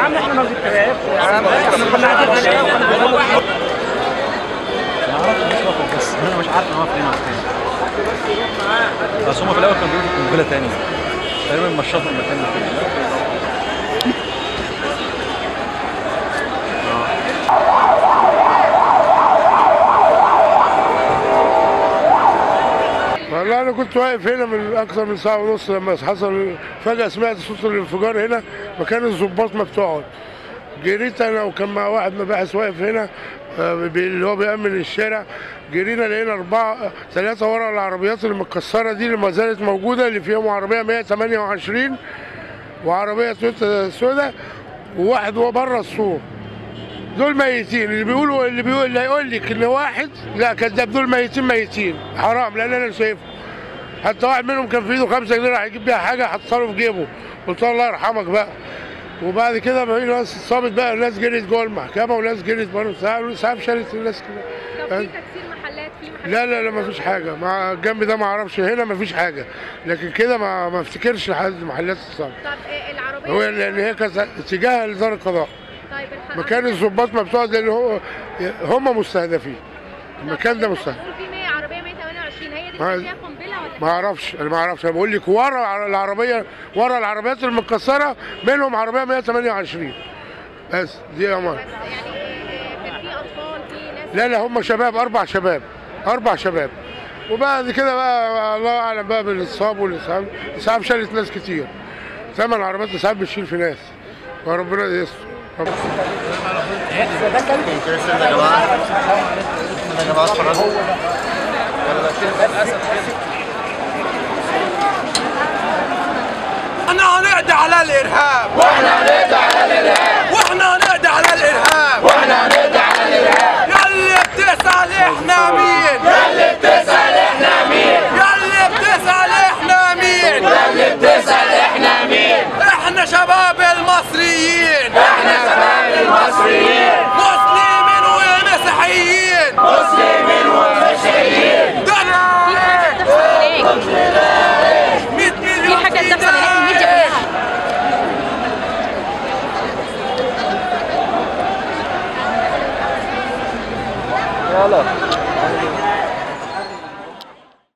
عم احنا ما بنتابعش يا عم احنا كنا قاعدين عليه وكنا بنقول انا عرفت مش واقف بس انا مش عارف هو فين فين بس هم في الاول كانوا بيقولوا قنبله تانية تقريبا مشطوا المكان ده كله والله انا كنت واقف هنا من اكثر من ساعه ونص لما حصل فجاه سمعت صوت الانفجار هنا مكان الظباط ما بتقعد جريت انا وكان مع واحد مباحث واقف هنا آه، بي- اللي هو بيأمن الشارع جرينا لقينا أربعة ثلاثة ورا العربيات المكسرة دي اللي ما زالت موجودة اللي فيهم عربية 128 وعربية تويوتا سودا وواحد هو بره السور دول ميتين اللي بيقولوا اللي بيقول اللي هيقول لك ان واحد لا كذاب دول ميتين ميتين حرام لان انا شايفهم حتى واحد منهم كان في ايده 5 جنيه راح يجيب بيها حاجه حطها في جيبه قلت له الله يرحمك بقى وبعد كده بقى ناس اتصابت بقى ناس جريت جوه المحكمه وناس جريت بره ساعه ساعه شالت الناس طب كده في تكسير محلات في محلات لا لا لا ما فيش حاجه مع الجنب ده ما اعرفش هنا ما فيش حاجه لكن كده ما ما افتكرش حد محلات اتصابت طب آه، العربيه هو لان هي كانت اتجاه لدار القضاء طيب الح- مكان الظباط مفتوح لان هو هم مستهدفين المكان ده مستهدف بتقول في 100 عربيه 128 هي دي ما- كان فيها قنبله ولا ما اعرفش انا ما اعرفش انا بقول لك ورا العربيه ورا العربيات المكسره منهم عربيه 128 بس دي يا عمر بس يعني آه، كان في اطفال في ناس لا لا هم شباب اربع شباب اربع شباب وبعد كده بقى الله اعلم بقى بالاصاب والاسعاف الاسعاف شالت ناس كتير ثمان عربيات الاسعاف بتشيل في ناس وربنا يستر رب- احنا هنقضي على الارهاب واحنا هنقضي على الارهاب واحنا